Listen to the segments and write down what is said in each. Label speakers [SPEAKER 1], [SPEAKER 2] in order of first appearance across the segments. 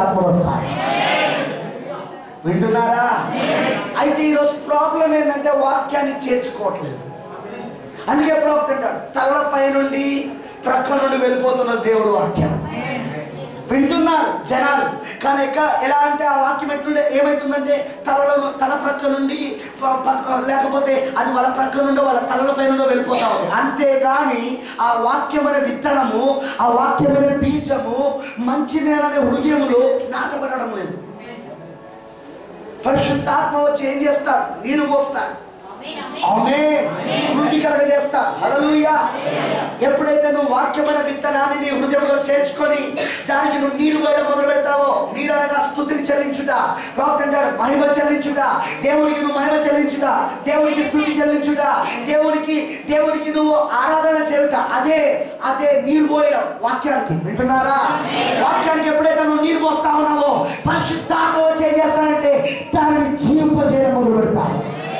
[SPEAKER 1] పరిశుద్ధాత్మ వస్తాడు వింటున్నారా అయితే ఈరోజు ప్రాబ్లం ఏంటంటే వాక్యాన్ని చేర్చుకోవట్లేదు అందుకే ప్రవక్త అంటాడు తలపై నుండి ప్రక్క నుండి వెళ్ళిపోతున్న దేవుడు వాక్యం వింటున్నారు జనాలు కానీ ఎక్కడ ఎలా అంటే ఆ వాక్యం ఎట్లుండే ఏమవుతుందంటే తలలో తల ప్రక్క నుండి ప- పక్క- లేకపోతే అది వాళ్ళ ప్రక్క నుండో వాళ్ళ తలలపై నుండో వెళ్ళిపోతా ఉంది అంతేగాని ఆ వాక్యమైన విత్తనము ఆ వాక్యమైన బీజము మంచి నేలనే హృదయములో నాటబడడం లేదు పరిశుద్ధాత్మ వచ్చి ఏం చేస్తారు నీరు పోస్తారు ఆమె వృద్ధి కలగజేస్తా హల్లెలూయా ఎప్పుడైతే నువ్వు వాక్యమైన విత్తనాన్ని నీ హృదయంలో చేర్చుకొని దానికి నువ్వు నీరు పోయడం మొదలు పెడతావో నీరు అనగా స్థుతిని చెల్లించుట ప్రవక్త అంటాడు మహిమ చెల్లించుట దేవునికి నువ్వు మహిమ చెల్లించుట దేవునికి స్థుతి చెల్లించుట దేవునికి దేవునికి నువ్వు ఆరాధన చేయుట అదే అదే నీరు పోయడం వాక్యానికి వింటున్నారా వాక్యానికి ఎప్పుడైతే నువ్వు నీరు పోస్తా ఉన్నావో పరిశుద్ధాత్మ వచ్చి ఏం చేస్తానంటే దానిని జీవింపజేయడం మొదలు పెడతాడు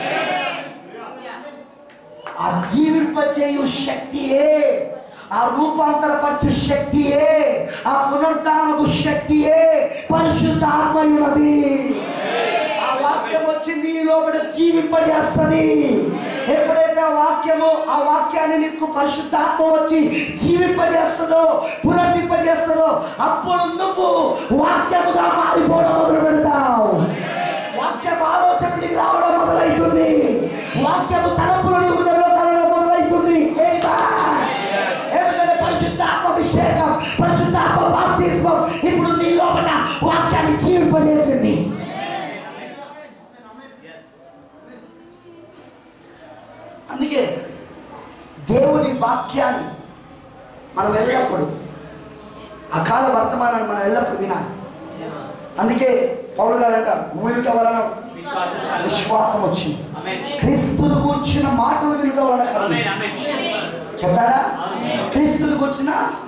[SPEAKER 1] ఆ జీవింపచేయు శక్తియే ఆ రూపాంతరపరచు శక్తియే ఆ పునరుద్ధానపు శక్తియే పరిశుద్ధాత్మయున్నది ఆ వాక్యం వచ్చి నీ లోపల జీవింపజేస్తుంది ఎప్పుడైతే ఆ వాక్యము ఆ వాక్యాన్ని నీకు పరిశుద్ధాత్మ వచ్చి జీవింపజేస్తుందో పునర్దింపజేస్తుందో అప్పుడు నువ్వు వాక్యముగా మారిపోవడం మొదలు పెడతావు వాక్యపు ఆలోచన నీకు రావడం మొదలవుతుంది వాక్యము తలపులు నీ హృదయంలో కలవడం మొదలవుతుంది Amen. ఎందుకంటే పరిశుద్ధాత్మ అభిషేకం పరిశుద్ధాత్మ బాప్తిస్మం ఇప్పుడు నీ లోపల వాక్యాన్ని జీవింపజేసింది అందుకే దేవుని వాక్యాన్ని మనం ఎల్లప్పుడు అకాల వర్తమానాన్ని మనం ఎల్లప్పుడు వినాలి అందుకే పౌలు గారు అంటారు వినుట వలన విశ్వాసం వచ్చింది క్రీస్తుని కూర్చిన మాటలు వినుట వలన కలిగింది. చెప్పాడా క్రీస్తుని కూర్చిన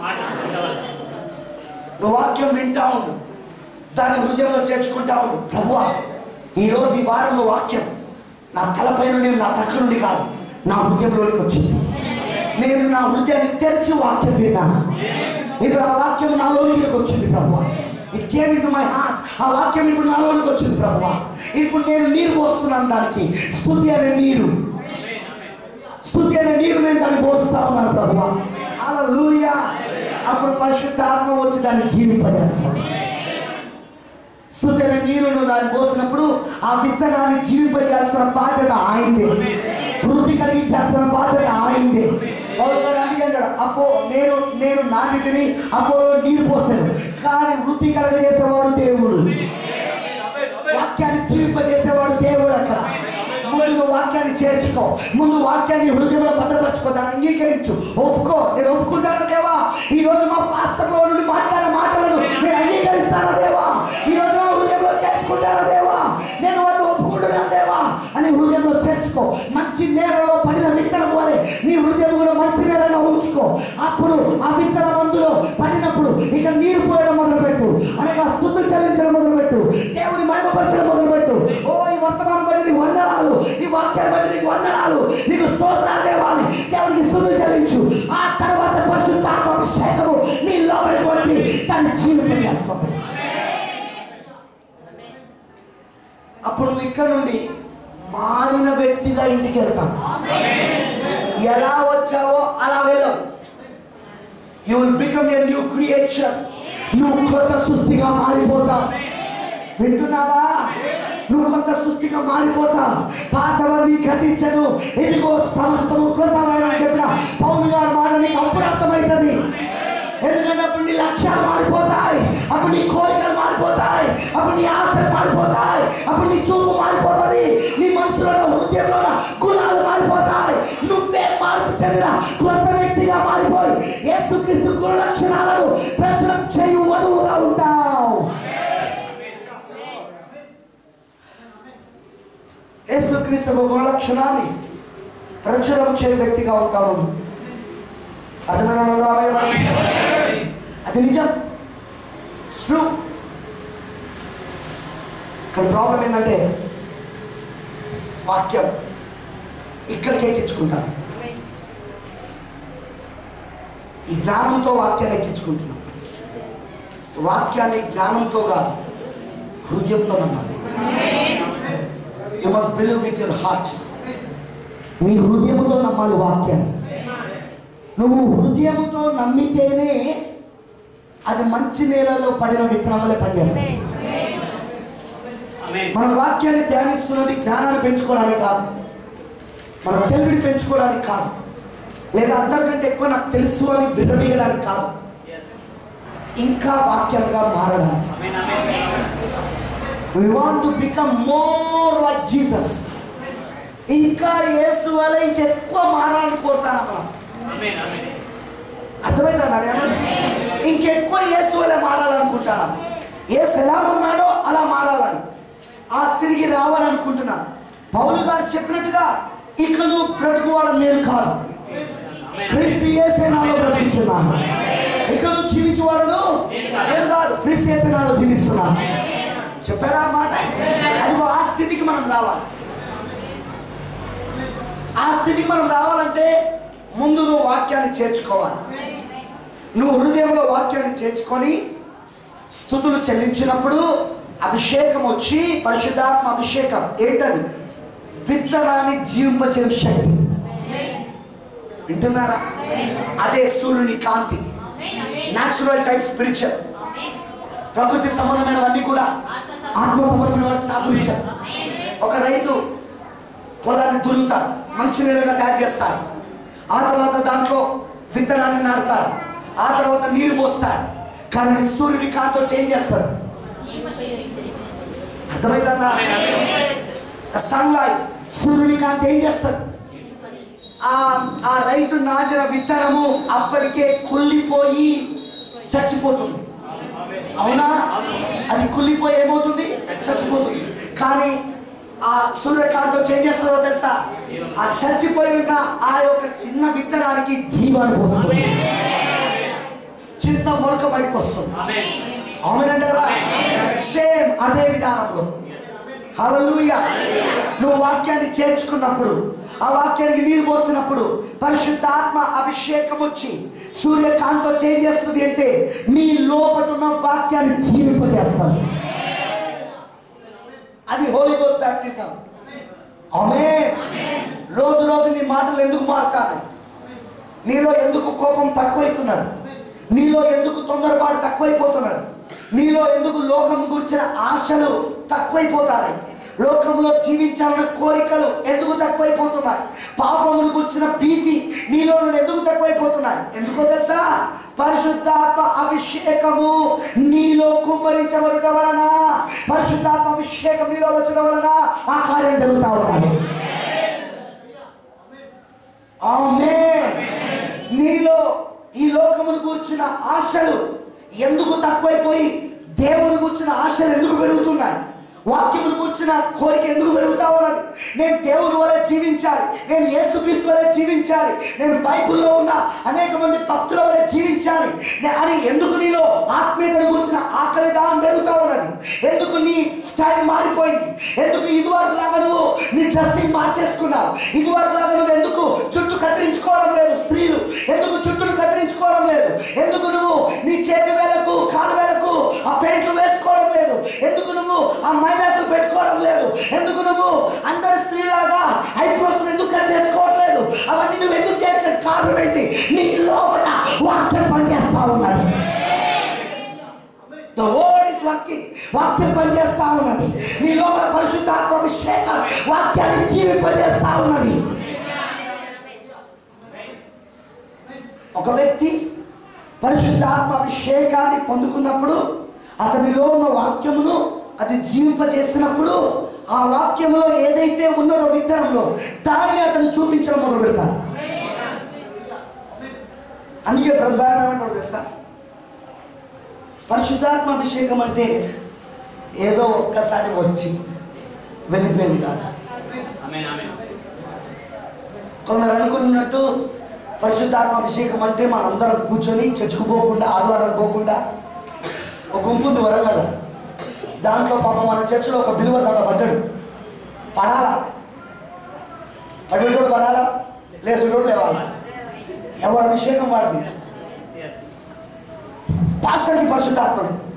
[SPEAKER 1] నువ్వు వాక్యం వింటా ఉండు దాన్ని హృదయంలో చేర్చుకుంటా ఉండు ప్రభువా ఈరోజు ఈ వారంలో వాక్యం నా తలపై నుండి నా ప్రక్క నుండి కాదు నా హృదయంలోనికి వచ్చింది నేను నా హృదయాన్ని తెరిచి వాక్యం విన్నాను ఇప్పుడు ఆ వాక్యం నాలోనికి వచ్చింది ప్రభువా it came in my heart ఆ వాక్యం ఇప్పుడు నాలోనికి వచ్చింది ప్రభువా ఇప్పుడు నేను నీరు పోస్తున్నాను దానికి స్థుతి అనే నీరు స్థుతి అనే నీరు నేను దాన్ని పోస్తా ఉన్నాను ప్రభువా హల్లెలూయా అప్పుడు పరిశుద్ధ ఆత్మ వచ్చి దాన్ని జీవింపజేస్తాను స్థుతి అనే నీరును దాన్ని పోసినప్పుడు ఆ విత్తనాన్ని జీవింపజేయాల్సిన బాధ్యత ఆయనదే వృద్ధి కలిగించాల్సిన బాధ్యత ఆయనదే పౌలు గారు అందుకే అంటాడు అపో నేను నేను నాటిని అపో నీరు పోసాను కానీ వృద్ధి కలగజేసేవాడు దేవుడు వాక్యాన్ని జీవింపజేసేవాడు దేవుడు అక్కడ ముందు నువ్వు వాక్యాన్ని చేర్చుకో ముందు వాక్యాన్ని హృదయంలో భద్రపరచుకో దాన్ని అంగీకరించు ఒప్పుకో నేను ఒప్పుకుంటాను దేవా ఈ రోజు మా పాస్టర్లో నుండి మాట్లాడే మాటలను నేను అంగీకరిస్తాను దేవా ఈ రోజు నా హృదయంలో చేర్చుకుంటాను దేవా నేను వాటిని ఒప్పుకుంటున్నాను దేవా అని హృదయంలో చేర్చుకో మంచి నేలలో పడిన విత్తనం పోలే నీ హృదయం కూడా మంచి నేలగా ఉంచుకో అప్పుడు ఆ విత్తనం అందులో పడినప్పుడు ఇక నీరు పోయడం మొదలుపెట్టు అనగా స్థుతులు చెల్లించడం మొదలుపెట్టు దేవుని మహిమపరచడం మొదలుపెట్టు ఓ ఈ వర్తమానం బట్టి నీకు వందనాలు ఈ వాక్యాన్ని బట్టి నీకు వందనాలు నీకు స్తోత్రాలు దేవాలి దేవునికి స్థుతులు చెల్లించు ఆ తర్వాత పరిశుద్ధాత్మ అభిషేకము నీ లోపలికి వచ్చి దాన్ని జీవింపజేస్తుంది అప్పుడు నువ్వు ఇక్కడ నుండి మారిన వ్యక్తిగా ఇంటికి వెళ్తావు ఎలా వచ్చావో అలా వెళ్ళవు you will become a new creation నువ్వు కొత్త సృష్టిగా మారిపోతావు వింటున్నావా నువ్వు కొత్త సృష్టిగా మారిపోతావు పాతవన్నీ గతించదు ఇదిగో సమస్తము కృతమైన చెప్పిన పౌరు గారు మాట నీకు అప్పుడు అర్థమవుతుంది ఎందుకంటే అప్పుడు నీ లక్ష్యాలు మారిపోతాయి అప్పుడు నీ కోరికలు మారిపోతాయి అప్పుడు నీ ఆశలు మారిపోతాయి అప్పుడు నీ చూపు మారిపోతుంది నీ మనసులో హృదయంలో గుణాలు మారిపోతాయి నువ్వే మార్పు చెందిన కొత్త వ్యక్తిగా మారిపోయి యేసుక్రీస్తు గుణ లక్షణాలను ప్రచురం చేయు వధువుగా ఉంటావు యేసుక్రీస్తు గుణ లక్షణాన్ని ప్రచురం చేయు వ్యక్తిగా ఉంటావు అర్థమైన వాళ్ళందరూ ఆమేన్ చెప్పండి. అది నిజం ట్రూ ఇక్కడ ప్రాబ్లం ఏంటంటే వాక్యం ఇక్కడికి ఎక్కించుకుంటాను ఈ జ్ఞానంతో వాక్యాన్ని ఎక్కించుకుంటున్నాం వాక్యాన్ని జ్ఞానంతో కాదు హృదయంతో నమ్మాలి you must believe with your heart నీ హృదయంతో నమ్మాలి వాక్యాన్ని నువ్వు హృదయంతో నమ్మితేనే అది మంచి నేలలో పడిన విత్తనం వల్ల పనిచేస్తుంది మన వాక్యాన్ని ధ్యానిస్తున్నది జ్ఞానాన్ని పెంచుకోవడానికి కాదు మన తెలివిని పెంచుకోవడానికి కాదు లేదా అందరికంటే ఎక్కువ నాకు తెలుసు అని విడవీయడానికి కాదు ఇంకా వాక్యంగా మారడానికి we want to become more like Jesus ఇంకా యేసు వల్ల ఇంకెక్కువ మారాలని కోరుతాను మనం అర్థమైందా నాన్న ఏమన్నా? ఇంకెక్కువ యేసు వల్ల మారాలనుకుంటాను యేసు ఎలా ఉన్నాడో అలా మారాలని ఆ స్థితికి రావాలనుకుంటున్నా పౌలు గారు చెప్పినట్టుగా ఇక నువ్వు బ్రతుకువాడని నేను కాదు క్రీస్తు యేసే నాలో బ్రతికించున్నాను ఇక నువ్వు జీవించువాడను నేను కాదు క్రీస్తు యేసే నాలో జీవిస్తున్నాను చెప్పాడా ఆ మాట అది ఆ స్థితికి మనం రావాలి ఆ స్థితికి మనం రావాలంటే ముందు నువ్వు వాక్యాన్ని చేర్చుకోవాలి నువ్వు హృదయంలో వాక్యాన్ని చేర్చుకొని స్థుతులు చెల్లించినప్పుడు అభిషేకం వచ్చి పరిశుద్ధాత్మ అభిషేకం ఏంటది విత్తనాన్ని జీవింపచే శక్తి వింటున్నారా అదే సూర్యుని కాంతి న్యాచురల్ టైప్ స్పిరిచువల్ ప్రకృతి సంబంధమైనవన్నీ కూడా ఆత్మ సంబంధమైన వాటికి సాదృశ్యం ఒక రైతు పొలాన్ని దున్నుతాడు మంచి నీళ్ళగా తయారు చేస్తాడు ఆ తర్వాత దాంట్లో విత్తనాన్ని నాటుతాడు ఆ తర్వాత నీరు పోస్తాడు కానీ సూర్యుడి కాంతో చేంజ్ చేస్తాడు అర్థమైందన్నా సన్లైట్ సూర్యుడి కాంతి ఏం చేస్తాడు ఆ ఆ రైతు నాటిన విత్తనము అప్పటికే కుళ్ళిపోయి చచ్చిపోతుంది అవునా అది కుళ్ళిపోయి ఏమవుతుంది చచ్చిపోతుంది కానీ ఆ సూర్యకాంతం చేంజ్ చేస్తుందో తెలుసా ఆ చచ్చిపోయి ఉన్న ఆ యొక్క చిన్న విత్తనానికి జీవాన్ని పోస్తుంది చిన్న మొలక బయటకు వస్తుంది అవునంటారా సేమ్ అదే విధానంలో హల్లెలూయా నువ్వు వాక్యాన్ని చేర్చుకున్నప్పుడు ఆ వాక్యానికి నీరు పోసినప్పుడు పరిశుద్ధాత్మ అభిషేకం వచ్చి సూర్యకాంతో చేంజ్ చేస్తుంది అంటే నీ లోపట ఉన్న వాక్యాన్ని జీవింపజేస్తుంది అది హోలీ గోస్ బ్యాప్టిజం ఆమె రోజు రోజు నీ మాటలు ఎందుకు మారుతాయి నీలో ఎందుకు కోపం తక్కువైతున్నది నీలో ఎందుకు తొందరపాటు తక్కువైపోతున్నది నీలో ఎందుకు లోకం గురించిన ఆశలు తక్కువైపోతాయి లోకంలో జీవించాలన్న కోరికలు ఎందుకు తక్కువైపోతున్నాయి పాపమును గురించిన భీతి నీలో నుండి ఎందుకు తక్కువైపోతున్నాయి ఎందుకో తెలుసా పరిశుద్ధాత్మ అభిషేకము నీలో కుమ్మరించబడటం వలన పరిశుద్ధాత్మ అభిషేకం నీలో వచ్చడం వలన ఆ కార్యం జరుగుతా ఉన్నది ఆమేన్. నీలో ఈ లోకమును కూర్చున్న ఆశలు ఎందుకు తక్కువైపోయి దేవుని కూర్చున్న ఆశలు ఎందుకు పెరుగుతున్నాయి వాక్యమును కూర్చున్న కోరిక ఎందుకు పెరుగుతా ఉన్నది నేను దేవుని వలె జీవించాలి నేను యేసుక్రీస్తు వలె జీవించాలి నేను బైబిల్లో ఉన్న అనేక మంది భక్తుల వలె జీవించాలి నే- అని ఎందుకు నీలో ఆత్మీయతను కూర్చున్న ఆకలి దాహం పెరుగుతా ఉన్నది ఎందుకు నీ స్టైల్ మారిపోయింది ఎందుకు ఇదివరకు లాగా నువ్వు నీ డ్రెస్సింగ్ మార్చేసుకున్నావు ఇదివరకు లాగా నువ్వు ఎందుకు జుట్టు కత్తిరించుకోవడం లేదు స్త్రీలు ఎందుకు జుట్టును కత్తిరించుకోవడం లేదు ఎందుకు నువ్వు నీ చేతి వేలకు కాలు వేలకు ఆ పెయింట్లు వేసుకోవడం లేదు ఎందుకు నువ్వు ఆ మైనాకులు పెట్టుకోవడం లేదు ఎందుకు నువ్వు అందరి స్త్రీలాగా ఐబ్రోస్ ఎందుకు కట్ చేసుకోవట్లేదు అవన్నీ నువ్వు ఎందుకు చేయట్లేదు కారణం ఏంటి నీ లోపల వాక్యం పనిచేస్తా ఉన్నది ద వర్డ్ ఇస్ వర్కింగ్ వాక్యం పనిచేస్తా ఉన్నది నీ లోపల పరిశుద్ధాత్మ అభిషేకం వాక్యాన్ని జీవింపజేస్తా ఉన్నది ఒక వ్యక్తి పరిశుద్ధాత్మ అభిషేకాన్ని పొందుకున్నప్పుడు అతనిలో ఉన్న వాక్యమును అది జీవింపజేసినప్పుడు ఆ వాక్యములో ఏదైతే ఉన్నదో విత్తనంలో దానిని అతను చూపించడం మొదలు పెడతాడు అందుకే ప్రతిభారం ఏమంటాడు తెలుసా పరిశుద్ధాత్మ అభిషేకం అంటే ఏదో ఒక్కసారి వచ్చి వెళ్ళిపోయింది కాదు కొందరు అనుకున్నట్టు పరిశుద్ధాత్మ అభిషేకం అంటే మనందరం కూర్చొని చచ్చుకుపోకుండా ఆదివారం పోకుండా ఒక గుంపు ఉంది వరంగల్ దాంట్లో పాప మన చర్చిలో ఒక బిలువ దాంట్లో పడ్డాడు పడాలా పడేటోడు పడాలా లేచుడోడు లేవాలా ఎవరు అభిషేకం వాడిది పాస్టర్కి పరిశుద్ధాత్మ లేదు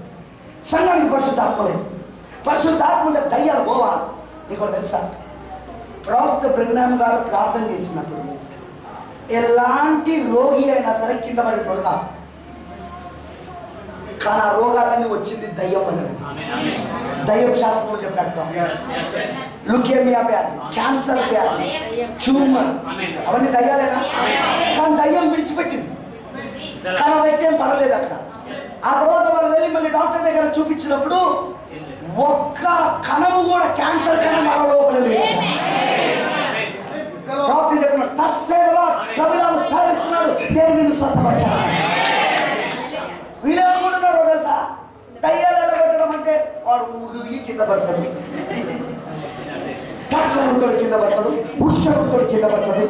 [SPEAKER 1] సంఘానికి పరిశుద్ధాత్మ లేదు పరిశుద్ధాత్మ ఉంటే దయ్యాలు పోవా నీకు ఒకటి తెలుసా ప్రవక్త బ్రహ్మాం గారు ప్రార్థన చేసినప్పుడు ఎలాంటి రోగి అయినా సరే కింద పడేటోడు కాదు కానీ ఆ రోగాలన్నీ వచ్చింది దయ్యం వల్ల దయ్యం శాస్త్రంలో చెప్పినట్టు లుకేమియా వ్యాధి క్యాన్సర్ వ్యాధి ట్యూమర్ అవన్నీ దయ్యాలేనా కానీ దయ్యం విడిచిపెట్టింది కానీ ఆ వ్యక్తి ఏం పడలేదు అక్కడ ఆ తర్వాత వాళ్ళు వెళ్ళి మళ్ళీ డాక్టర్ దగ్గర చూపించినప్పుడు ఒక్క కణము కూడా క్యాన్సర్ కణం వాళ్ళ లోపల లేదు డాక్టర్ చెప్పినాడు తస్సేలా రవిరావు సాధిస్తున్నాడు నేను నిన్ను స్వస్థపరిచాను వీళ్ళు ఏమనుకుంటున్నారో తెలుసా దయ్యాలు ఎలా పెట్టడం అంటే వాడు ఊగి కింద పడతాడు టచ్చముతో కింద పడతాడు ఉషముతో కింద పడతాడు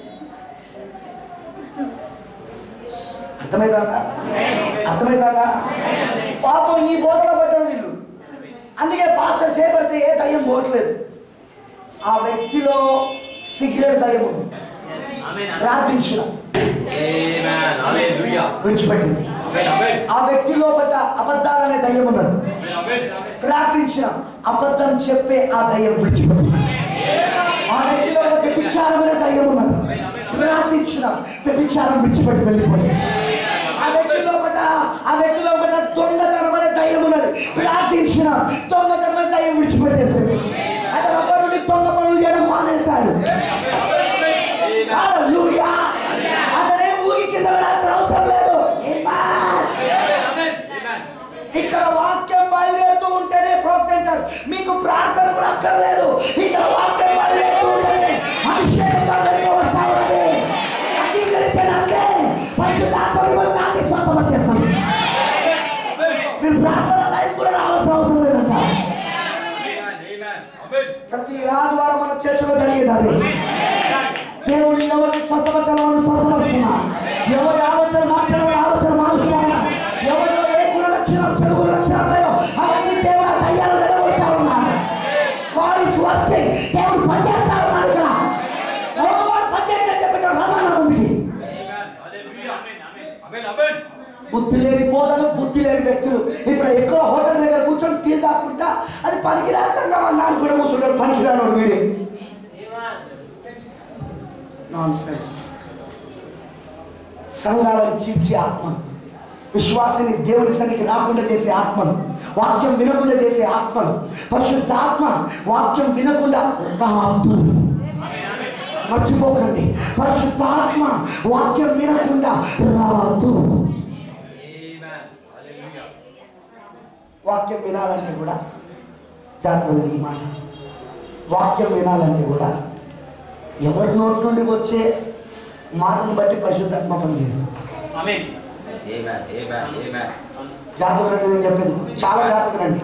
[SPEAKER 1] అర్థమైందా అర్థమైందా పాపం ఈ బోధన పడ్డారు వీళ్ళు అందుకే పాస్టర్ చేపడితే ఏ దయ్యం పోవట్లేదు ఆ వ్యక్తిలో సిగరెట్ దయ్యం ఉంది ప్రార్థించిన
[SPEAKER 2] Amen. Hallelujah.
[SPEAKER 1] విడిచిపెట్టింది
[SPEAKER 2] Amen. Amen.
[SPEAKER 1] ఆ వ్యక్తి లోపల అబద్ధాలనే దయ్యం ఉన్నది
[SPEAKER 2] Amen.
[SPEAKER 1] ప్రార్థించిన అబద్ధం చెప్పే ఆ దయ్యం విడిచిపెట్టింది ఆ వ్యక్తిలో ఒక వ్యభిచారమైన దయ్యం ఉన్నది ప్రార్థించిన వ్యభిచారం విడిచిపెట్టి వెళ్ళిపోయింది ఆ వ్యక్తి లోపల ఆ వ్యక్తి లోపల దొంగతనమైన దయ్యం ఉన్నది ప్రార్థించిన దొంగతనమైన దయ్యం విడిచిపెట్టేసింది అతను అప్పటి నుండి దొంగ పనులు చేయడం మానేశాడు హల్లెలూయా. అతనే ఊగి కింద పడాల్సిన అవసరం లేదు Amen.
[SPEAKER 2] Amen. Amen.
[SPEAKER 1] ఇక్కడ వాక్యం బయలుదేరుతూ ఉంటేనే ప్రోక్త అంటారు మీకు ప్రార్థన కూడా అక్కర్లేదు ఇక్కడ వాక్యం బయలుదేరుతూ ఉంటేనే అభిషేకం అందరికీ వస్తా ఉన్నది అంగీకరించడానికి పరిశుద్ధాత్మ మిమ్మల్ని తాకి స్వస్థం చేస్తాం మీరు ప్రార్థన లైఫ్ కూడా రావాల్సిన అవసరం లేదంట
[SPEAKER 2] Amen. Amen. Amen.
[SPEAKER 1] ప్రతి ఆదివారం మన చర్చలో జరిగేది అది దేవుడు ఎవరిని స్వస్థపరచాలని స్వస్థపరుస్తున్నా ఎవరి ఆలోచన మార్చాలని ఆలోచన మారుస్తున్నా ఎవరిలో ఏ గుణ లక్షణాలు చెడు గుణ లక్షణాలు లేవో అవన్నీ దేవుడు ఆ దయ్యాలు నిలబెడతా ఉన్నాడు God is working. దేవుడు పనిచేస్తా ఉన్నాడు ఇక్కడ ఓ, వాడు పనిచేయట్లేదు చెప్పేటోడు రమణ ఉంది
[SPEAKER 2] Amen. Hallelujah. Amen. Amen.
[SPEAKER 1] బుద్ధి లేని బోధలు బుద్ధి లేని వ్యక్తులు ఇప్పుడు ఎక్కడో హోటల్ దగ్గర కూర్చొని టీ తాకుంటా అది పనికిరాని సంఘం అన్నాను కూడా కూర్చుంటాడు పనికిరాను వీడి నాన్ సెన్స్ సంఘాలను చీల్చే ఆత్మను విశ్వాసాన్ని దేవుని సన్నిధికి రాకుండా చేసే ఆత్మను వాక్యం వినకుండా చేసే ఆత్మను పరిశుద్ధ ఆత్మ వాక్యం వినకుండా రాదు మర్చిపోకండి పరిశుద్ధ ఆత్మ వాక్యం వినకుండా రాదు
[SPEAKER 2] Amen. Hallelujah.
[SPEAKER 1] వాక్యం వినాలంటే కూడా జాగ్రత్త ఈ మాట వాక్యం వినాలంటే కూడా ఎవరి నోటి నుండి వచ్చే మాటను బట్టి పరిశుద్ధాత్మ పనిచేయదు
[SPEAKER 2] Amen. Amen. Amen.
[SPEAKER 1] జాతకులండి నేను చెప్పేది చాలా జాతకులండి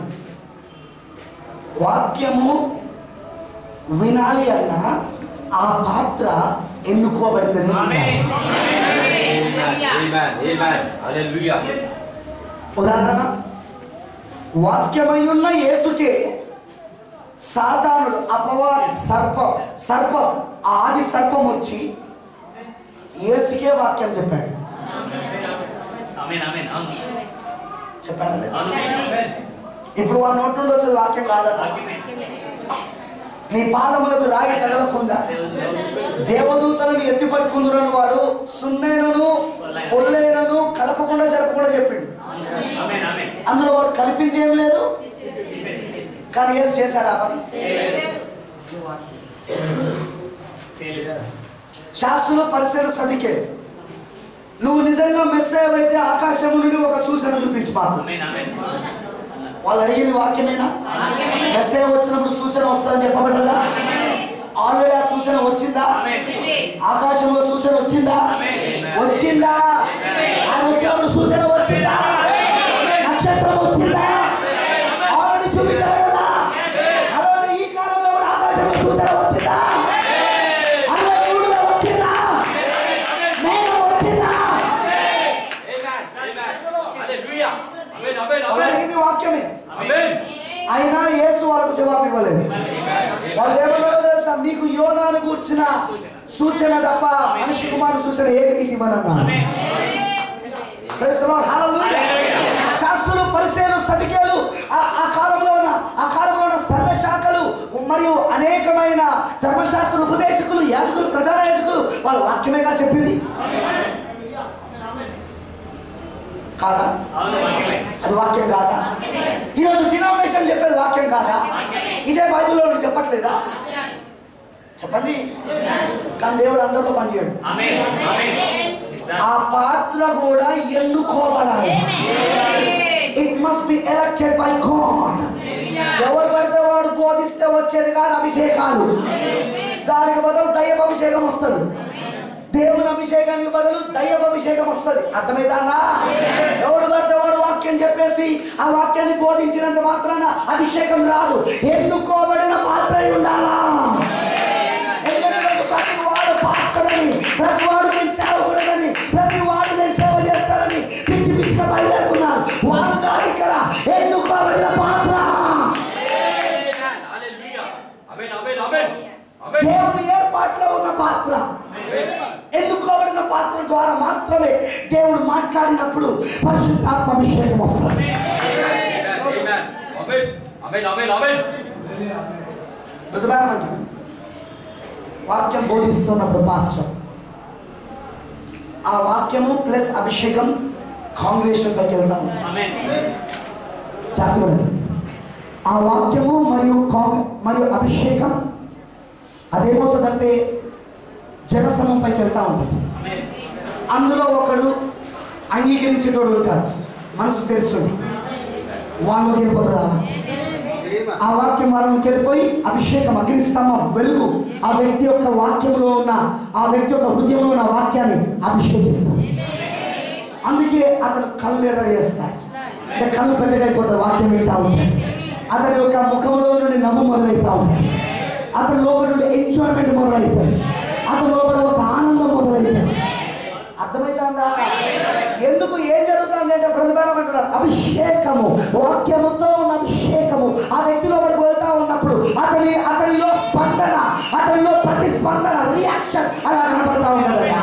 [SPEAKER 1] వాక్యము వినాలి అన్న ఆ పాత్ర ఎన్నుకోబడిందని
[SPEAKER 2] Amen. Amen. Amen. Hallelujah.
[SPEAKER 1] ఉదాహరణ వాక్యమై ఉన్న యేసుకే సాతానుడు అపవాది సర్పం సర్పం ఆది సర్పం వచ్చి యేసుకే వాక్యం చెప్పాడు
[SPEAKER 2] Amen. Amen. Amen.
[SPEAKER 1] చెప్పాడు లేదా?
[SPEAKER 2] Amen.
[SPEAKER 1] ఇప్పుడు వాళ్ళ నోటి నుండి వచ్చే వాక్యం కాదన్న నీ పాదములకు రాయి తగలకుండా దేవదూతలను ఎత్తి పట్టుకుందురని వాడు సున్నేనను పొల్లైనను కలపకుండా జరపకుండా చెప్పిండు
[SPEAKER 2] Amen. Amen.
[SPEAKER 1] అందులో వాడు కలిపింది ఏం లేదు కానీ ఏసు చేశాడు ఆ పని శాస్త్రులు పరిశీలన సదికే నువ్వు నిజంగా మెస్సేవ్ అయితే ఆకాశం నుండి ఒక సూచన చూపించు మాకు
[SPEAKER 2] Amen. Amen.
[SPEAKER 1] వాళ్ళు అడిగిన వాక్యమేనా మెస్సేవ్ వచ్చినప్పుడు సూచన వస్తుందని చెప్పబడ్డదా ఆల్రెడీ ఆ సూచన వచ్చిందా ఆకాశంలో సూచన వచ్చిందా వచ్చిందా ఆయన వచ్చినప్పుడు సూచన వచ్చిందా నక్షత్రం వచ్చిందా ఆల్రెడీ చూపించబడ్డదా అలాగే ఈ కాలంలో కూడా ఆకాశంలో సూచన వచ్చిందా అలాగే ఊళ్ళో వచ్చిందా మేఘం వచ్చిందా
[SPEAKER 2] Amen. Amen. Hallelujah. Amen. Amen.
[SPEAKER 1] వాళ్ళు
[SPEAKER 2] Amen.
[SPEAKER 1] అడిగింది వాక్యమే
[SPEAKER 2] Amen.
[SPEAKER 1] అయినా యేసు వాళ్ళకు జవాబు ఇవ్వలేదు వాళ్ళు ఏమన్నాడో తెలుసా మీకు యోనాను కూర్చిన సూచన తప్ప మనిషి కుమారు సూచన ఏది మీకు ఇవ్వనన్నా Praise the Lord. Hallelujah. శాస్త్రులు పరిశీలు సతికేలు ఆ ఆ కాలంలో ఉన్న ఆ కాలంలో ఉన్న సంఘ శాఖలు మరియు అనేకమైన ధర్మశాస్త్ర ఉపదేశకులు యాజకులు ప్రధాన యాజకులు వాళ్ళ వాక్యమేగా చెప్పింది కాదా
[SPEAKER 2] అవును వాక్యమే
[SPEAKER 1] అది వాక్యం కాదా ఈరోజు డినామినేషన్ చెప్పేది వాక్యం కాదా ఇదే బైబిల్లో నువ్వు చెప్పట్లేదా చెప్పండి కానీ దేవుడు అందరిలో పనిచేయడు
[SPEAKER 2] ఆమేన్ ఆమేన్
[SPEAKER 1] ఆ పాత్ర కూడా ఎన్నుకోబడాలి it must be elected by God ఎవరు పడితే వాడు బోధిస్తే వచ్చేది కాదు అభిషేకాలు దానికి బదులు దయ్యప అభిషేకం వస్తుంది దేవుని అభిషేకానికి బదులు దయ్యప అభిషేకం వస్తుంది అర్థమైందా ఎవడు పడితే వాడు వాక్యం చెప్పేసి ఆ వాక్యాన్ని బోధించినంత మాత్రాన అభిషేకం రాదు ఎన్నుకోబడిన పాత్ర అయి ఉండాలా ఎందుకంటే ఈరోజు ప్రతి వాడు పాస్టర్ అని ప్రతి వాడు నేను సేవకుడని ప్రతి వాడు నేను సేవ చేస్తానని పిచ్చి పిచ్చిగా బయలుదేరుతున్నారు వాళ్ళు కాదు ఇక్కడ ఎన్నుకోబడిన పాత్ర
[SPEAKER 2] హల్లెలూయా ఆమేన్ ఆమేన్ ఆమేన్ ఆమేన్
[SPEAKER 1] దేవుని ఏర్పాట్లో ఉన్న పాత్ర ఎన్నుకోబడిన పాత్ర ద్వారా మాత్రమే దేవుడు మాట్లాడినప్పుడు పరిశుద్ధాత్మ అభిషేకం వస్తుంది
[SPEAKER 2] ఆమేన్ ఆమేన్ ఆమేన్ ఆమేన్ ఆమేన్
[SPEAKER 1] బుధవారం వాక్యం బోధిస్తున్నప్పుడు పాస్టర్ ఆ వాక్యము ప్లస్ అభిషేకం కాంగ్రెషన్ పైకి వెళ్తాం
[SPEAKER 2] ఆమేన్
[SPEAKER 1] చాటుకోండి ఆ వాక్యము మరియు కాంగ్ మరియు అభిషేకం అదేమవుతుందంటే జనసమం పైకి వెళ్తా ఉంటుంది
[SPEAKER 2] ఆమేన్
[SPEAKER 1] అందులో ఒకడు అంగీకరించేటోడు ఉంటాడు మనసు తెలుసుంది వాళ్ళు వెళ్ళిపోతుంది ఆ వాక్యం ఆ వాక్యం వాళ్ళకి వెళ్ళిపోయి అభిషేకం అగ్నిస్తంభం వెలుగు ఆ వ్యక్తి యొక్క వాక్యంలో ఉన్న ఆ వ్యక్తి యొక్క హృదయంలో ఉన్న వాక్యాన్ని అభిషేకిస్తాడు అందుకే అతను కళ్ళు ఎర్ర చేస్తాడు అంటే కళ్ళు పెద్దగా అయిపోతాడు వాక్యం వింటా ఉంటాడు అతని యొక్క ముఖంలో నుండి నవ్వు మొదలవుతా ఉంటాడు అతని లోపల నుండి ఎంజాయ్మెంట్ మొదలవుతుంది అతని లోపల ఒక ఆనందం మొదలవుతుంది అర్థమవుతుందా ఎందుకు ఏం జరుగుతుంది అంటే ప్రతిఫలం అంటున్నాడు అభిషేకము వాక్యముతో ఉన్న అభిషేకము ఆ వ్యక్తి లోపలికి వెళ్తా ఉన్నప్పుడు అతని అతనిలో స్పందన అతనిలో ప్రతిస్పందన రియాక్షన్ అలా కనపడతా ఉన్నదట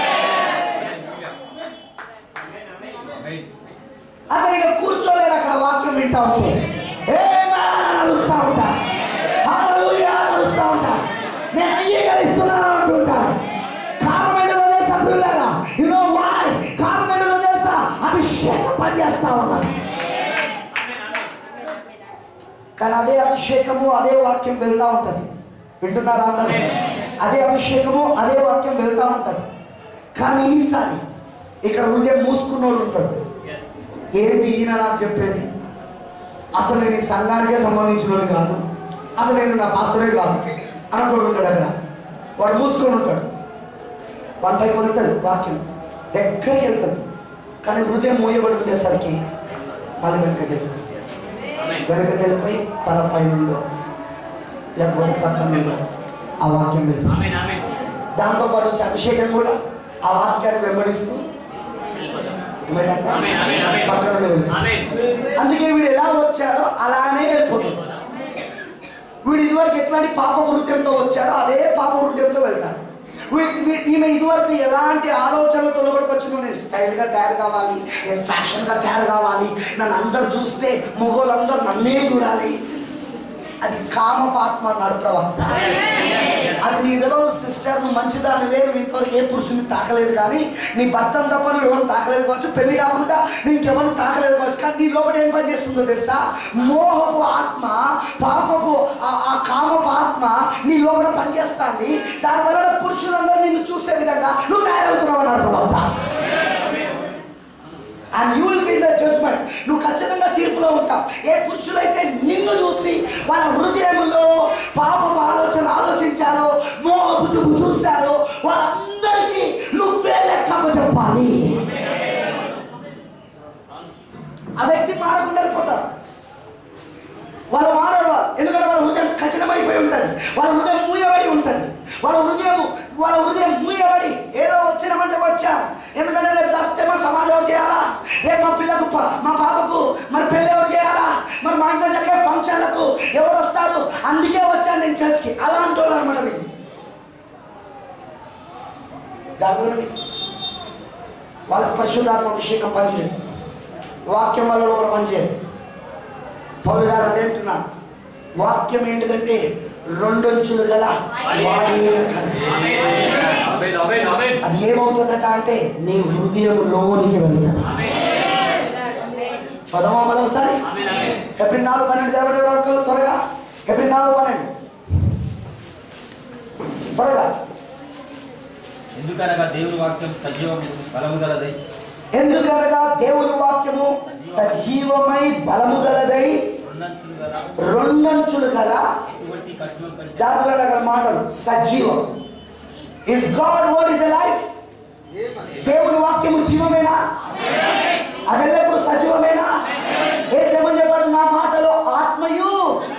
[SPEAKER 2] ఆమేన్
[SPEAKER 1] అతను ఇక కూర్చోలేడు అక్కడ వాక్యం వింటా ఉంటే "Amen" అని అరుస్తా ఉంటాడు "Hallelujah" అని అరుస్తా ఉంటాడు నేను అంగీకరిస్తున్నాను అంటుంటాడు కారణం ఏంటో తెలుసా పిల్లరా యు నో వై కారణం ఏంటో తెలుసా అభిషేకం పనిచేస్తా ఉన్నాడు కానీ అదే అభిషేకము అదే వాక్యం వెళ్తా ఉంటది వింటున్నారా అందరూ అదే అభిషేకము అదే వాక్యం వెళ్తా ఉంటది కానీ ఈసారి ఇక్కడ హృదయం మూసుకున్నోడు ఉంటాడు ఏంటి ఈయన నాకు చెప్పేది అసలు నేను ఈ సంఘానికే సంబంధించినోడు కాదు అసలు నేను నా పాసుడే కాదు అన్నట్టు ఉంటాడు అక్కడ వాడు మూసుకొని ఉంటాడు వాడి పైకి వెళ్తుంది వాక్యం దగ్గరికి వెళ్తుంది కానీ హృదయం మూయబడి ఉండేసరికి మళ్ళీ వెనక్కి వెళ్ళిపోతుంది
[SPEAKER 2] ఆమేన్
[SPEAKER 1] వెనక్కి వెళ్ళిపోయి తల పైనుండో లేకపోతే పక్కన నుండో ఆ వాక్యం వెళ్తుంది
[SPEAKER 2] ఆమేన్ ఆమేన్
[SPEAKER 1] దాంతో పాటు వచ్చే అభిషేకం కూడా ఆ వాక్యాన్ని వెంబడిస్తూ ఏమైందంటే
[SPEAKER 2] ఆమేన్ ఆమేన్ ఆమేన్
[SPEAKER 1] పక్కన నుండి వెళ్తుంది
[SPEAKER 2] ఆమేన్
[SPEAKER 1] అందుకే వీడు ఎలా వచ్చాడో అలానే వెళ్ళిపోతుంది వీడు ఇదివరకు ఎట్లాంటి పాప హృదయంతో వచ్చాడో అదే పాప హృదయంతో వెళ్తాడు వీ- వీ- ఈమె ఇదివరకు ఎలాంటి ఆలోచనలతో లోపలికి వచ్చిందో నేను స్టైల్గా తయారు కావాలి నేను ఫ్యాషన్గా తయారు కావాలి నన్ను అందరు చూస్తే మొగోళ్ళందరూ నన్నే చూడాలి అది కామపాత్మ అన్నాడు ప్రవక్త అది నీ తెలియదు సిస్టర్ నువ్వు మంచిదానివే నువ్వు ఇంతవరకు ఏ పురుషుని తాకలేదు కానీ నీ భర్తను తప్ప నువ్వు ఎవరు తాకలేదు కావచ్చు పెళ్లి కాకుండా నువ్వు ఇంకెవరు తాకలేదు కావచ్చు కానీ నీ లోపల ఏం పని చేస్తుందో తెలుసా మోహపు ఆత్మ పాపపు ఆ- ఆ కామపు ఆత్మ నీ లోపల పనిచేస్తుంది దానివల్ల పురుషులందరూ నిన్ను చూసే విధంగా నువ్వు తయారవుతున్నావు అన్నాడు ప్రవక్త and you will be the judgement నువ్వు ఖచ్చితంగా తీర్పులో ఉంటావు ఏ పురుషులైతే నిన్ను చూసి వాళ్ళ హృదయంలో పాపం ఆలోచన ఆలోచించారో మోహపు చూపు చూశారో వాళ్ళందరికీ నువ్వే లెక్క చెప్పాలి ఆ వ్యక్తి మారకుండా వెళ్ళిపోతారు వాళ్ళు మారరు వాళ్ళు. ఎందుకంటే వాళ్ళ హృదయం కఠినమైపోయి ఉంటుంది వాళ్ళ హృదయం మూయబడి ఉంటుంది వాళ్ళ హృదయం వాళ్ళ హృదయం మూయబడి ఏదో వచ్చినామంటే వచ్చారు ఎందుకంటే రేపు చస్తే మా సమాజం ఎవరు చేయాలా రేపు మా పిల్లకు ప- మా పాపకు మరి పెళ్ళి ఎవరు చేయాలా మరి మా ఇంట్లో జరిగే ఫంక్షన్లకు ఎవరు వస్తారు అందుకే వచ్చాను నేను చర్చ్కి అలాంటి వాళ్ళు అనమాట వీళ్ళు. జాగ్రత్తగా ఉండండి. వాళ్ళకి పరిశుద్ధాత్మ అభిషేకం పనిచేయదు వాక్యం వల్ల ఒక పని చేయాలి పౌరు గారు అదేంటున్నా వాక్యం ఏంటిదంటే రెండొంచులు గల వాడి కనుక.
[SPEAKER 2] ఆమేన్ ఆమేన్ ఆమేన్
[SPEAKER 1] అది ఏమవుతుందట అంటే నీ హృదయంలోనికి వెళ్తుంది చదవా మనం ఒకసారి
[SPEAKER 2] ఆమేన్ ఆమేన్
[SPEAKER 1] ఎప్పుడు నాలుగు పన్నెండు దేవుడి వరకు త్వరగా ఎప్పుడు నాలుగు పన్నెండు త్వరగా
[SPEAKER 3] ఎందుకనగా దేవుని వాక్యం సజీవము బలము గలదై
[SPEAKER 1] ఎందుకనగా దేవుని వాక్యము సజీవమై బలము గలదై
[SPEAKER 3] రెండంచులు గల
[SPEAKER 1] రెండంచులు గల
[SPEAKER 3] ఎటువంటి కఠినం కంటే
[SPEAKER 1] జాగ్రత్తగా అక్కడ మాటలు సజీవం is God word is a life దేవుని వాక్యము జీవమేనా అది ఎల్లప్పుడు సజీవమేనా ఏసేమని చెప్పాడు నా మాటలో ఆత్మయు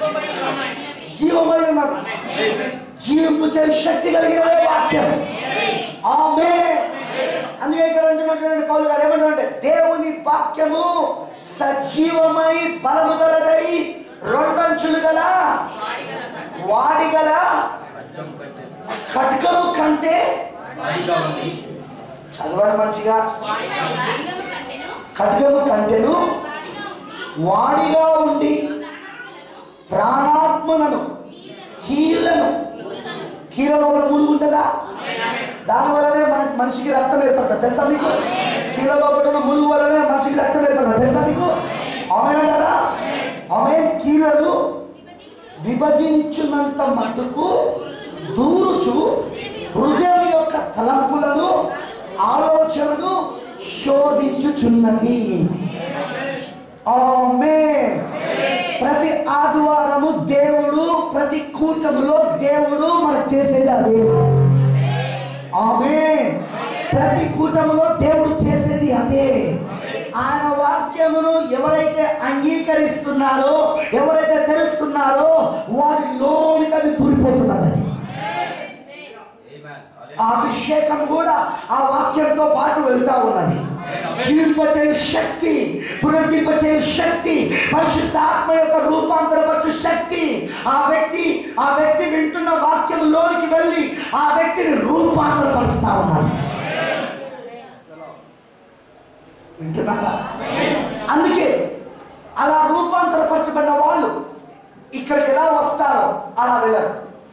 [SPEAKER 1] జీవమై ఉన్నది జీవింపు చేయ శక్తి కలిగిన వాక్యం ఆమె అందుకే ఇక్కడ అంటున్నటువంటి పౌలు గారు ఏమంటారంటే దేవుని వాక్యము సజీవమై బలము గలదై రెండంచులు గల వాడి గల
[SPEAKER 3] ఖడ్గం కంటే
[SPEAKER 1] ఖడ్గము కంటే
[SPEAKER 3] వాడిగా ఉండి
[SPEAKER 1] చదవండి మంచిగా ఖడ్గము కంటెను వాడిగా ఉండి ప్రాణాత్మలను కీళ్ళను కీళ్ళలో ఒక ములుగు ఉంటుందా దాని వల్లనే మనకి మనిషికి రక్తం ఏర్పడుతుంది తెలుసా మీకు కీళ్ళలో పుట్టిన ములుగు వల్లనే మనిషికి రక్తం ఏర్పడుతుంది తెలుసా మీకు ఆమె అంటారా ఆమె కీళ్ళను విభజించున్నంత మట్టుకు దూరుచు హృదయం యొక్క తలంపులను ఆలోచనను శోధించుచున్నది ఆమె ప్రతి ఆదివారము దేవుడు ప్రతి కూటములో దేవుడు మనకు చేసేది అదే ఆమె ప్రతి కూటములో దేవుడు చేసేది అదే ఆయన వాక్యమును ఎవరైతే అంగీకరిస్తున్నారో ఎవరైతే తెలుస్తున్నారో వారి లోనికి అది దూరిపోతున్నది అది.
[SPEAKER 3] Amen.
[SPEAKER 1] ఆ అభిషేకం కూడా ఆ వాక్యంతో పాటు వెళ్తా ఉన్నది జీవింపచే శక్తి పునర్దింపచే శక్తి పరిశుద్ధాత్మ యొక్క రూపాంతరపరచు శక్తి ఆ వ్యక్తి ఆ వ్యక్తి వింటున్న వాక్యంలోనికి వెళ్ళి ఆ వ్యక్తిని రూపాంతరపరుస్తా ఉన్నది వింటున్నారా అందుకే అలా రూపాంతరపరచబడిన వాళ్ళు ఇక్కడికి ఎలా వస్తారో అలా వెళ్ళరు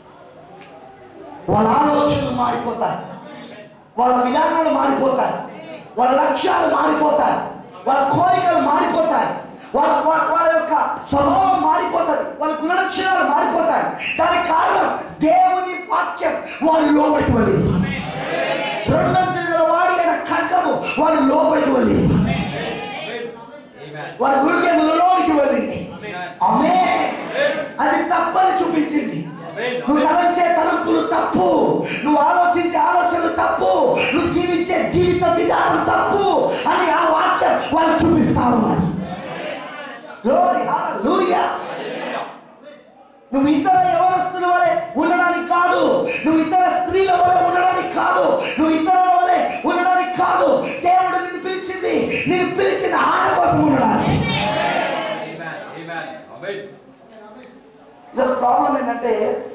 [SPEAKER 1] వాళ్ళ ఆలోచనలు మారిపోతాయి వాళ్ళ విధానాలు మారిపోతాయి వాళ్ళ లక్ష్యాలు మారిపోతాయి వాళ్ళ కోరికలు మారిపోతాయి వాళ్ళ వాళ్ళ వాళ్ళ యొక్క స్వభావం మారిపోతుంది వాళ్ళ గుణలక్షణాలు మారిపోతాయి దానికి కారణం దేవుని వాక్యం వాళ్ళు లోపలికి వెళ్ళింది రెండంచెల వాడి అయిన ఖడ్గము వాళ్ళు లోపలికి వెళ్ళింది
[SPEAKER 3] Amen.
[SPEAKER 1] వాళ్ళ హృదయంలోనికి వెళ్ళింది
[SPEAKER 3] Amen.
[SPEAKER 1] ఆమె అది తప్పని చూపించింది నువ్వు తలంచే తలంపులు తప్పు నువ్వు ఆలోచించే ఆలోచనలు తప్పు నువ్వు జీవించే జీవిత విధానం తప్పు అని ఆ వాక్యం వాళ్ళు చూపిస్తా ఉన్నారు Glory, hallelujah. నువ్వు ఇతర యవనస్తుల వలె ఉండడానికి కాదు నువ్వు ఇతర స్త్రీల వలె ఉండడానికి కాదు నువ్వు ఇతరుల వలె ఉండడానికి కాదు దేవుడు నిన్ను పిలిచింది నేను పిలిచిన ఆయన కోసం ఉండడానికి
[SPEAKER 3] Amen. Amen.
[SPEAKER 2] ఆమేన్
[SPEAKER 1] ప్లస్ ప్రాబ్లం ఏంటంటే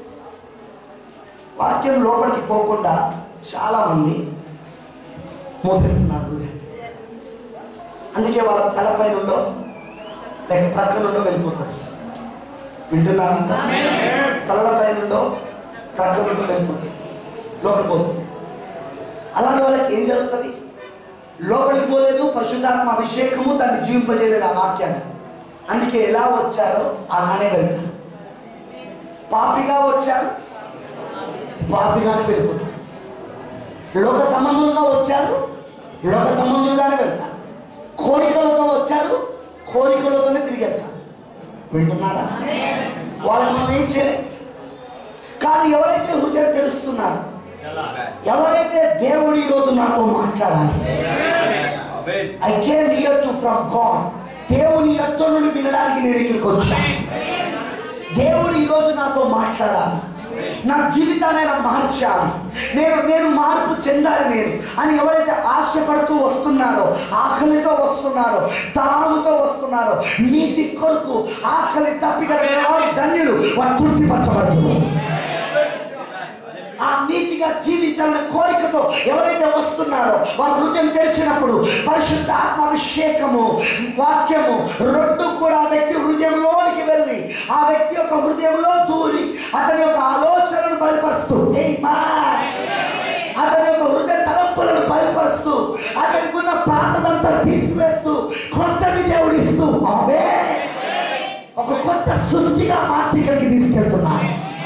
[SPEAKER 1] వాక్యం లోపలికి పోకుండా చాలా మంది మోసేస్తున్నారు అందుకే వాళ్ళ తలపై నుండో లేక ప్రక్క నుండో వెళ్ళిపోతారు వింటున్నారంట తలపై నుండో ప్రక్క నుండో వెళ్ళిపోతారు లోపలికి పోతుంది అలాంటి వాళ్ళకి ఏం జరుగుతుంది లోపలికి పోలేదు పరిశుద్ధాత్మ అభిషేకము దాన్ని జీవింపజేయలేదు ఆ వాక్యాన్ని అందుకే ఎలా వచ్చారో అలానే వెళ్తారు పాపిగా వచ్చారు పాపిగానే వెళ్ళిపోతారు లోక సంబంధులుగా వచ్చారు లోక సంబంధులుగానే వెళ్తారు కోరికలతో వచ్చారు కోరికలతోనే తిరిగి వెళ్తారు వింటున్నారా వాళ్ళని మనం ఏం చేయలేం కానీ ఎవరైతే హృదయం తెలుస్తున్నారు ఎవరైతే దేవుడు ఈరోజు నాతో మాట్లాడాలి
[SPEAKER 2] ఆమేన్
[SPEAKER 1] I came here to from God దేవుని యొక్క నుండి వినడానికి నేను ఇక్కడికి వచ్చాను దేవుడు ఈరోజు నాతో మాట్లాడాలి నా జీవితాన్ని ఆయన మార్చాలి నేను నేను మార్పు చెందాలి నేను అని ఎవరైతే ఆశపడుతూ వస్తున్నారో ఆకలితో వస్తున్నారో దాముతో వస్తున్నారో నీతి కొరకు ఆకలి తప్పిగలిగిన వారు ధన్యులు వారు తృప్తిపరచబడుతున్నారు ఆ నీతిగా జీవించాలనే కోరికతో ఎవరైతే వస్తున్నారో వారి హృదయం తెరిచినప్పుడు పరిశుద్ధాత్మ అభిషేకము వాక్యము రెండు కూడా ఆ వ్యక్తి హృదయంలోనికి వెళ్ళి ఆ వ్యక్తి యొక్క హృదయంలో దూరి అతని యొక్క ఆలోచనను బయలుపరుస్తూ Amen. అతని యొక్క హృదయ తలంపులను బయలుపరుస్తూ అతనికి ఉన్న పాతదంతా తీసివేస్తూ కొత్తది దేవుడిస్తూ ఆమె ఒక కొత్త సృష్టిగా మార్చి ఇక్కడికి తీసుకెళ్తున్నాడు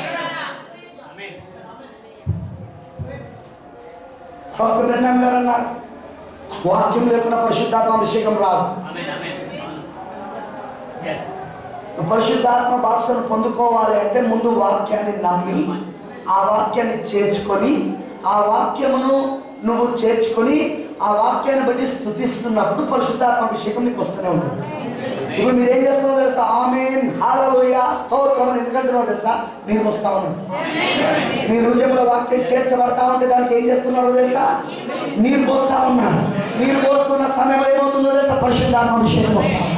[SPEAKER 1] డాక్టర్ బ్రహ్మం గారు అన్నారు వాక్యం లేకుండా పరిశుద్ధాత్మ అభిషేకం రాదు పరిశుద్ధాత్మ బాప్సను పొందుకోవాలి అంటే ముందు వాక్యాన్ని నమ్మి ఆ వాక్యాన్ని చేర్చుకొని ఆ వాక్యమును నువ్వు చేర్చుకొని ఆ వాక్యాన్ని బట్టి స్థుతిస్తున్నప్పుడు పరిశుద్ధాత్మ అభిషేకం నీకు వస్తూనే ఉంటుంది ఇప్పుడు మీరు ఏం చేస్తున్నారో తెలుసా ఆమెన్ హాలలోయ స్తోత్రం అని ఎందుకంటున్నారో తెలుసా మీరు వస్తా ఉన్నారు మీ హృదయంలో వాక్యం చేర్చబడతా ఉంటే దానికి ఏం చేస్తున్నారో తెలుసా నీరు పోస్తా ఉన్నారు నీరు పోస్తున్న సమయంలో ఏమవుతుందో తెలుసా పరిశుద్ధాత్మ అభిషేకం వస్తా ఉంది.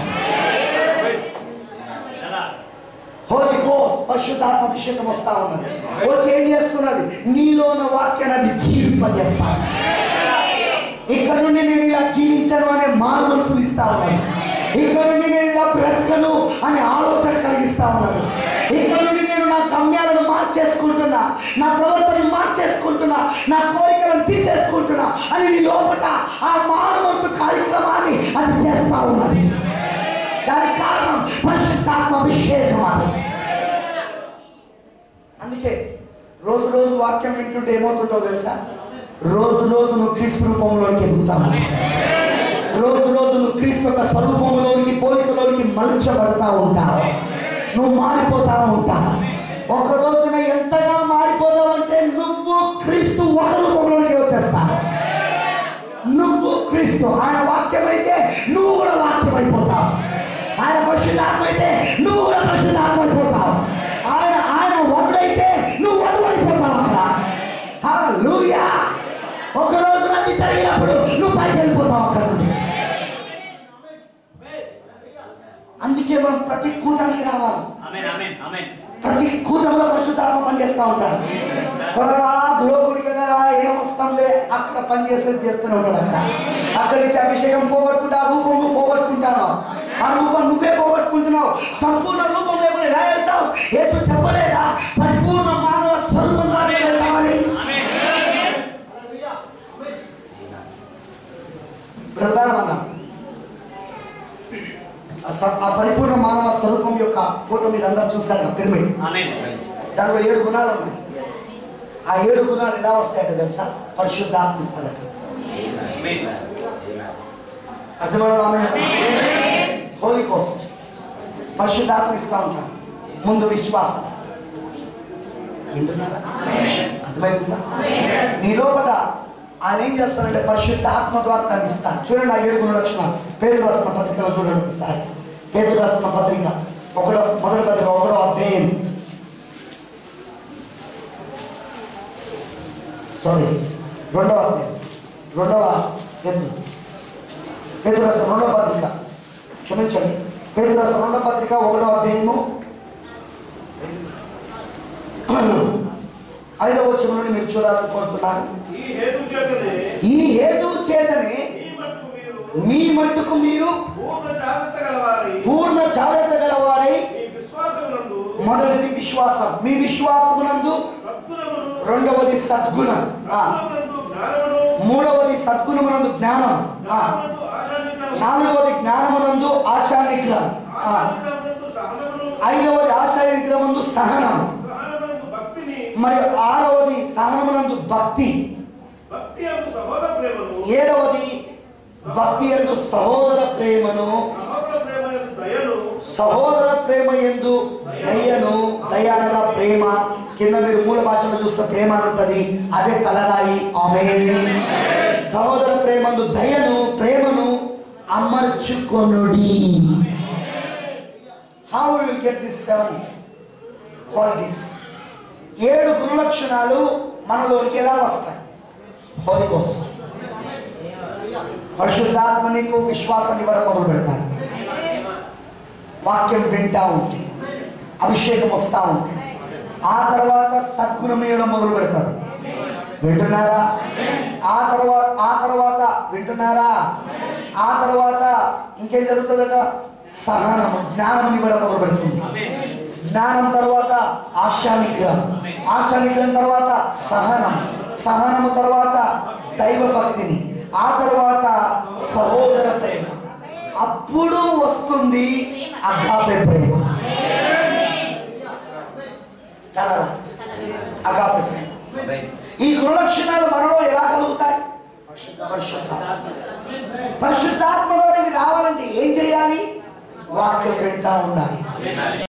[SPEAKER 1] హోలీ గోస్ట్ పరిశుద్ధాత్మ అభిషేకం వస్తా ఉన్నది వచ్చి ఏం చేస్తున్నది నీలో ఉన్న వాక్యాన్ని అది జీవింపజేస్తా ఇక్కడ నుండి నేను ఇలా జీవించను అనే మారు మనసు ఇస్తా ఉన్నది ఇక్కడ నుండి నేను ఇలా బ్రతకను అనే ఆలోచన కలిగిస్తా ఉన్నది ఇక్కడ నుండి నేను నా గమ్యాలను మార్చేసుకుంటున్నా నా ప్రవర్తనను మార్చేసుకుంటున్నా నా కోరికలను తీసేసుకుంటున్నా అని నీ లోపల ఆ మారు మనసు కార్యక్రమాన్ని అది చేస్తా ఉన్నది దానికి కారణం పరిశుద్ధాత్మ అభిషేకం అది అందుకే రోజు రోజు వాక్యం వింటుంటే ఏమవుతుంటో తెలుసా రోజు రోజు నువ్వు క్రీస్తు రూపంలోనికి ఎదుగుతావు రోజు రోజు నువ్వు క్రీస్తు యొక్క స్వరూపంలోనికి పోలికలోనికి మలచబడతా ఉంటావు నువ్వు మారిపోతా ఉంటావు ఒక రోజున ఎంతగా మారిపోతావు అంటే నువ్వు క్రీస్తు ఒక రూపంలోనికి వచ్చేస్తావు నువ్వు క్రీస్తు ఆయన వాక్యం అయితే నువ్వు కూడా వాక్యం అయిపోతావు ఆయన పరిశుద్ధాత్మ అయితే నువ్వు కూడా పరిశుద్ధాత్మ అయిపోతావు ఆయన ఆయన వదులైతే నువ్వు వదులు అయిపోతావు అక్కడ హల్లెలూయా ఒక రోజు అది జరిగినప్పుడు నువ్వు పైకి వెళ్ళిపోతావు అక్కడ నుండి అందుకే మనం ప్రతి కూటానికి రావాలి ప్రతి కూటంలో పరిశుద్ధాత్మ పనిచేస్తూ ఉంటాడు కొరగా గృహకుడికి కదా ఏం వస్తాంలే అక్కడ పని చేసేది చేస్తూనే ఉంటాడు అక్కడ అక్కడి నుంచి అభిషేకం పోగొట్టుకుంటా ఆ రూపం నువ్వు పోగొట్టుకుంటావు ఆ రూపం నువ్వే పోగొట్టుకుంటున్నావు సంపూర్ణ రూపం లేకుండా ఎలా వెళ్తావు యేసు చెప్పలేదా పరిపూర్ణ మానవ స్వరూపం ద్వారా వెళ్తామని ప్రధానం అన్నా ఆ స- ఆ పరిపూర్ణ మానవ స్వరూపం యొక్క ఫోటో మీరు అందరూ చూసారు కదా పిరమిడ్ దానిలో ఏడు గుణాలు ఉన్నాయి ఆ ఏడు గుణాలు ఎలా వస్తాయంటే తెలుసా పరిశుద్ధాత్మ ఇస్తాడట అర్థమైన హోలీ కోస్ట్ పరిశుద్ధాత్మ ఇస్తా ఉంటాడు ముందు విశ్వాసం వింటున్నారా అర్థమవుతుందా నీ లోపల ఆయన ఏం చేస్తానంటే పరిశుద్ధాత్మ ద్వారా దాన్ని ఇస్తాను చూడండి ఆ ఏడు గుణ లక్షణాలు పేరు రాసిన పత్రికలో చూడండి ఒకసారి పేరు రాసిన పత్రిక ఒకడో మొదటి పత్రిక ఒకడో అధ్యాయం సారీ రెండవ అధ్యాయం రెండవ పేరు పేరు రాసిన రెండవ పత్రిక క్షమించండి పేరు రాసిన రెండవ పత్రిక ఒకటో అధ్యాయము ఐదవ వచ్చిన నుండి మీరు చూడాలని కోరుతున్నాను
[SPEAKER 4] ఈ హేతు చేతనే
[SPEAKER 1] ఈ హేతు చేతనే
[SPEAKER 4] ఈ మట్టుకు మీరు
[SPEAKER 1] మీ మట్టుకు మీరు
[SPEAKER 4] పూర్ణ జాగ్రత్త గలవారి
[SPEAKER 1] పూర్ణ జాగ్రత్త గలవారై
[SPEAKER 4] మీ విశ్వాసమునందు
[SPEAKER 1] మొదటిది విశ్వాసం మీ విశ్వాసమునందు
[SPEAKER 4] సద్గుణమును
[SPEAKER 1] రెండవది సద్గుణం ఆ,
[SPEAKER 4] సద్గుణమునందు జ్ఞానమును
[SPEAKER 1] మూడవది సద్గుణమునందు జ్ఞానం ఆ,
[SPEAKER 4] జ్ఞానమునందు ఆశానిగ్రహము
[SPEAKER 1] నాలుగవది జ్ఞానమునందు ఆశానిగ్రహం ఆ,
[SPEAKER 4] ఆశానిగ్రహమునందు సహనమును
[SPEAKER 1] ఐదవది ఆశానిగ్రహమునందు సహనం
[SPEAKER 4] సహనమునందు భక్తిని
[SPEAKER 1] మరియు ఆరవది సహనమునందు భక్తి
[SPEAKER 4] భక్తి అందు సహోదర ప్రేమను
[SPEAKER 1] ఏడవది భక్తి ఎందు సహోదర ప్రేమను
[SPEAKER 4] సహోదర ప్రేమ యందు దయను
[SPEAKER 1] సహోదర ప్రేమ ఎందు దయను దయ అనగా ప్రేమ కింద మీరు మూల భాషలో చూస్తే ప్రేమ అని ఉంటుంది అదే తలరాయి ఆమె సహోదర ప్రేమందు దయను ప్రేమను అమర్చుకొనుడి how will get this seven qualities ఏడు గుణలక్షణాలు మనలోనికి ఎలా వస్తాయి హోలీ కోస్ట్ పరిశుద్ధాత్మ నీకు విశ్వాసాన్ని ఇవ్వడం మొదలు పెడతాను వాక్యం వింటా ఉంటే అభిషేకం వస్తూ ఉంటే ఆ తర్వాత సద్గుణం ఇవ్వడం మొదలు పెడతారు వింటున్నారా ఆ తర్వాత ఆ తర్వాత వింటున్నారా ఆ తర్వాత ఇంకేం జరుగుతుందట సహనము జ్ఞానం ఇవ్వడం మొదలుపెడుతుంది జ్ఞానం తర్వాత ఆశా నిగ్రహం ఆశా నిగ్రహం తర్వాత సహనం సహనము తర్వాత దైవ భక్తిని ఆ తర్వాత సహోదర ప్రేమ అప్పుడు వస్తుంది అగాపే ప్రేమ తలరా అగాపే ప్రేమ
[SPEAKER 3] Amen.
[SPEAKER 1] ఈ గుణలక్షణాలు మనలో ఎలా కలుగుతాయి పరిశుద్ధాత్మ పరిశుద్ధాత్మ ద్వారా ఇవి రావాలంటే ఏం చేయాలి వాక్యం వింటా ఉండాలి